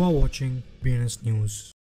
are watching BNS News.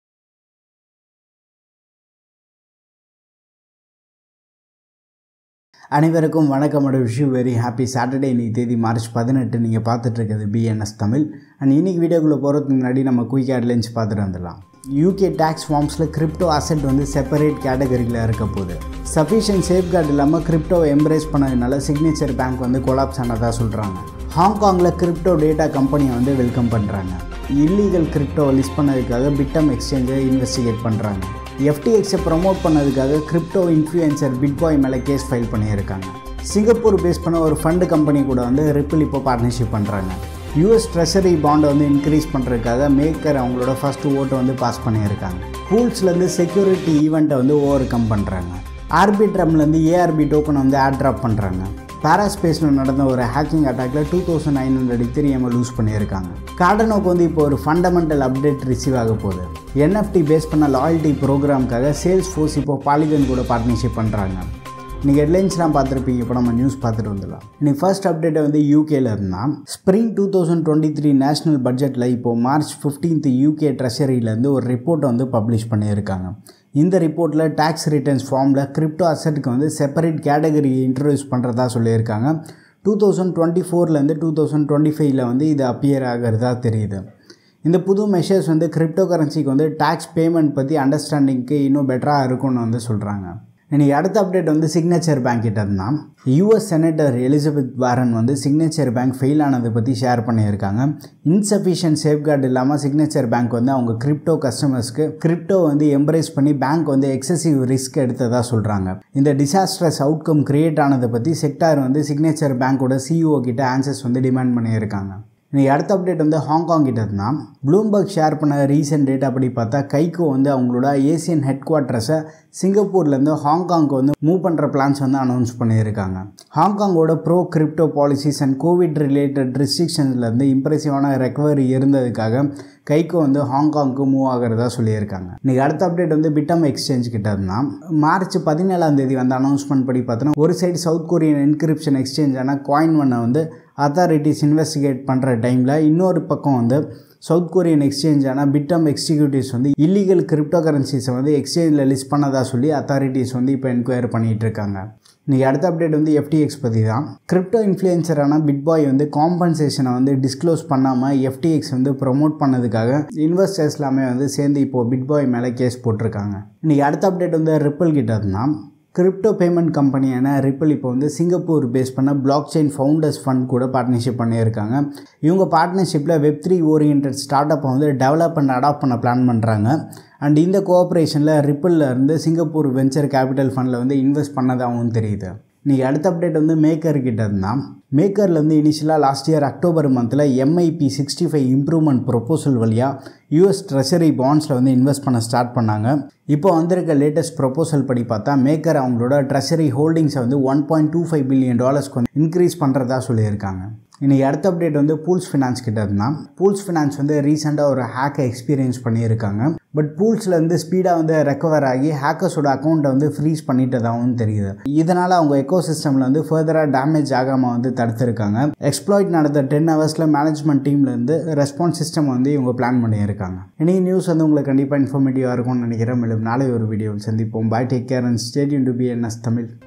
அனைவருக்கும் வணக்கம் and wish very happy Saturday இன்னைக்கு தேதி மார்ச் பதினெட்டு நீங்கள் பார்த்துட்டு இருக்கிறது பிஎன்எஸ் தமிழ் அண்ட் இன்னைக்கு வீடியோக்குள்ளே போகிறதுக்கு முன்னாடி நம்ம குயிக் ஹெட்லைன்ஸ் பார்த்துட்டு வந்துடலாம் யூகே டேக்ஸ் ஃபார்ம்ஸில் கிரிப்டோ அசெட் வந்து செப்பரேட் கேட்டகரியில் இருக்க போகுது சஃபிஷியன்ட் சேஃப்கார்டு இல்லாமல் கிரிப்டோவை எம்ப்ரேஸ் பண்ணதுனால சிக்னேச்சர் பேங்க் வந்து கொலாப்ஸ் ஆனதாக சொல்கிறாங்க ஹாங்காங்கில் கிரிப்டோ டேட்டா கம்பெனியை வந்து வெல்கம் பண்ணுறாங்க இல்லீகல் கிரிப்டோவை லிஸ்ட் பண்ணதுக்காக பிட்டம் எக்ஸ்சேஞ்சை இன்வெஸ்டிகேட் பண்ணுறாங்க எஃப்டிஎக்ஸை ப்ரமோட் பண்ணதுக்காக கிரிப்டோ இன்ஃப்ளூயன்சர் பிட்பாய் மேலே கேஸ் ஃபைல் பண்ணியிருக்காங்க சிங்கப்பூர் பேஸ் பண்ண ஒரு ஃபண்டு கம்பெனி கூட வந்து ரிப்பிள் இப்போ பார்ட்னர்ஷிப் பண்ணுறாங்க யூஎஸ் ட்ரெஷரி பாண்டை வந்து இன்க்ரீஸ் பண்ணுறதுக்காக மேக்கர் அவங்களோட ஃபஸ்ட்டு ஓட்டை வந்து பாஸ் பண்ணியிருக்காங்க பூல்ஸ்லேருந்து செக்யூரிட்டி ஈவெண்ட்டை வந்து ஓவர் கம் பண்ணுறாங்க ஆர்பிட்ரம்லேருந்து ஏஆர்பி டோக்கன் வந்து ஆட் ட்ராப் பண்ணுறாங்க பாராஸ்பேஸில் நடந்த ஒரு ஹேக்கிங் அட்டாக்ல டூ தௌசண்ட் நைன் ஹண்ட்ரட் இத்திரியமாக லூஸ் பண்ணியிருக்காங்க கார்டனோக்கு வந்து இப்போ ஒரு ஃபண்டமெண்டல் அப்டேட் ரிசீவ் ஆக போகுது என்எஃப்டி பேஸ் பண்ண லாயல்ட்டி ப்ரோக்ராம்க்காக சேல்ஸ் ஃபோர்ஸ் இப்போ பாலிகன் கூட பார்ட்னர்ஷிப் பண்ணுறாங்க நீங்கள் ஹெட்லைன்ஸ்லாம் பார்த்துருப்பீங்க இப்போ நம்ம நியூஸ் பார்த்துட்டு வந்துடலாம் இன்னைக்கு ஃபர்ஸ்ட் அப்டேட்டை வந்து யூகேல இருந்தால் spring two thousand twenty three national பட்ஜெட்டில் இப்போது மார்ச் ஃபிஃப்டீன்த் யூகே ட்ரெஷரியிலேருந்து ஒரு ரிப்போர்ட்டை வந்து பப்ளிஷ் பண்ணியிருக்காங்க இந்த ரிப்போர்ட்டில் டேக்ஸ் ரிட்டர்ன்ஸ் ஃபார்மில் கிரிப்டோ அசட்டுக்கு வந்து செப்பரேட் கேட்டகரி இன்ட்ரடியூஸ் பண்ணுறதா சொல்லியிருக்காங்க டூ தௌசண்ட் டுவெண்ட்டி ஃபோர்லேருந்து டூ தௌசண்ட் டுவெண்ட்டி ஃபைவ்ல வந்து இது அப்பியர் ஆகிறதா தெரியுது இந்த புது மெஷர்ஸ் வந்து கிரிப்டோ கரன்சிக்கு வந்து டேக்ஸ் பேமெண்ட் பற்றி அண்டர்ஸ்டாண்டிங்க்கு இன்னும் பெட்டராக இருக்கும்னு வந்து சொல்கிறாங்க இன்றைக்கி அடுத்த அப்டேட் வந்து சிக்னேச்சர் பேங்க் கிட்ட இருந்தால் யூஎஸ் செனட்டர் எலிசபெத் வாரன் வந்து சிக்னேச்சர் பேங்க் ஃபெயில் ஆனதை பற்றி ஷேர் பண்ணியிருக்காங்க இன்சஃபிஷியன்ட் சேஃப்கார்டு இல்லாமல் சிக்னேச்சர் பேங்க் வந்து அவங்க கிரிப்டோ கஸ்டமர்ஸ்க்கு கிரிப்டோ வந்து எம்ப்ரேஸ் பண்ணி பேங்க் வந்து எக்ஸசிவ் ரிஸ்க் எடுத்ததாக சொல்கிறாங்க இந்த டிசாஸ்ட்ரஸ் அவுட்கம் கிரியேட் ஆனதை பற்றி செக்டார் வந்து சிக்னேச்சர் பேங்க்கோட சிஇஓ கிட்ட ஆன்சர்ஸ் வந்து டிமாண்ட் பண்ணியிருக்காங்க இன்றைக்கி அடுத்த அப்டேட் வந்து ஹாங்காங் கிட்ட இருந்தால் ப்ளூம்பர்க் ஷேர் பண்ண ரீசெண்ட் டேட் அப்படி பார்த்தா கைக்கோ வந்து அவங்களோட ஏசியன் ஹெட் குவார்ட்டர்ஸை சிங்கப்பூர்லேருந்து ஹாங்காங்க்கு வந்து மூவ் பண்ணுற பிளான்ஸ் வந்து அனௌன்ஸ் பண்ணியிருக்காங்க ஹாங்காங்கோட pro crypto policies and Covid related ரெஸ்ட்ரிக்ஷன்ஸ்லேருந்து இம்ப்ரெசிவான ரெக்கவரி இருந்ததுக்காக கைக்கோ வந்து ஹாங்காங்க்கு மூவ் ஆகிறதா சொல்லியிருக்காங்க இன்றைக்கி அடுத்த அப்டேட் வந்து பிட்டம் எக்ஸ்சேஞ்ச் கிட்ட இருந்தால் மார்ச் பதினேழாம் தேதி வந்து அனௌன்ஸ்மெண்ட் படி பார்த்தோன்னா ஒரு சைடு சவுத் கொரியன் என்கிரிப்ஷன் எக்ஸ்சேஞ்சான காயின் ஒன்னை வந்து அத்தாரிட்டிஸ் இன்வெஸ்டிகேட் பண்ணுற டைமில் இன்னொரு பக்கம் வந்து சவுத் கொரியன் எக்ஸ்சேஞ்சான பிட்டம் எக்ஸிக்யூட்டிவ்ஸ் வந்து இல்லீகல் கிரிப்டோ கரன்சிஸை வந்து எக்ஸ்சேஞ்சில் லிஸ்ட் பண்ணதா சொல்லி அத்தாரிட்டிஸ் வந்து இப்போ என்கொயரி பண்ணிகிட்டு இருக்காங்க இன்றைக்கி அடுத்த அப்டேட் வந்து எஃப்டிஎக்ஸ் பற்றி தான் கிரிப்டோ இன்ஃப்ளூயன்சரான பிட்பாய் வந்து காம்பன்சேஷனை வந்து டிஸ்க்ளோஸ் பண்ணாமல் எஃப்டிஎக்ஸ் வந்து ப்ரொமோட் பண்ணதுக்காக இன்வெஸ்டர்ஸ் எல்லாமே வந்து சேர்ந்து இப்போது பிட்பாய் மேலே கேஸ் போட்டிருக்காங்க இன்றைக்கி அடுத்த அப்டேட் வந்து ரிப்பிள் கிட்ட இருந்தால் கிரிப்டோ பேமெண்ட் கம்பெனியான ரிப்பிள் இப்போ வந்து சிங்கப்பூர் பேஸ் பண்ண பிளாக் செயின் ஃபவுண்டர்ஸ் ஃபண்ட் கூட பார்ட்னர்ஷிப் பண்ணியிருக்காங்க இவங்க பார்ட்னர்ஷிப்பில் வெப் த்ரீ ஓரியன்ட் ஸ்டார்ட் அப்பை வந்து டெவலப் அண்ட் அடாப்ட் பண்ண பிளான் பண்ணுறாங்க அண்ட் இந்த கோஆப்ரேஷனில் ரிப்பிளில் இருந்து சிங்கப்பூர் வெஞ்சர் கேபிட்டல் ஃபண்டில் வந்து இன்வெஸ்ட் பண்ணதாகவும் தெரியுது இன்றைக்கி அடுத்த அப்டேட் வந்து மேக்கர் கிட்ட இருந்தால் மேக்கர்லேருந்து இனிஷியலாக லாஸ்ட் இயர் அக்டோபர் மந்தில் MIP sixty five improvement proposal வழியாக யூஎஸ் ட்ரெஷரி பாண்ட்ஸில் வந்து இன்வெஸ்ட் பண்ண ஸ்டார்ட் பண்ணாங்க இப்போ வந்திருக்க லேட்டஸ்ட் ப்ரொப்போசல் படி பார்த்தா மேக்கர் அவங்களோட ட்ரெஷரி ஹோல்டிங்ஸை வந்து one point two five billion டாலர்ஸ்க்கு வந்து இன்க்ரீஸ் பண்ணுறதா சொல்லியிருக்காங்க இன்றைக்கி அடுத்த அப்டேட் வந்து பூல்ஸ் ஃபினான்ஸ் கிட்ட இருந்தால் பூல்ஸ் ஃபினான்ஸ் வந்து ரீசெண்டாக ஒரு ஹேக்கை எக்ஸ்பீரியன்ஸ் பண்ணியிருக்காங்க பட் பூல்ஸ்லேருந்து ஸ்பீடாக வந்து ரெக்கவர் ஆகி ஹேக்கர்ஸோட அக்கௌண்ட்டை வந்து ஃப்ரீஸ் பண்ணிட்டதாகவும் தெரியுது இதனால் அவங்க எக்கோ சிஸ்டமில் வந்து ஃபர்தராக டேமேஜ் ஆகாமல் வந்து தடுத்துருக்காங்க எக்ஸ்ப்ளாய்ட் நடந்த டென் ஹவர்ஸில் மேனேஜ்மெண்ட் டீம்லேருந்து ரெஸ்பான்ஸ் சிஸ்டம் வந்து இவங்க பிளான் பண்ணியிருக்காங்க இன்றைக்கி நியூஸ் வந்து உங்களுக்கு கண்டிப்பாக இன்ஃபர்மேட்டிவாக இருக்கும்னு நினைக்கிறேன் மேலும் நாளை ஒரு வீடியோவில் சந்திப்போம் bye take care and stay tuned to B NS Tamil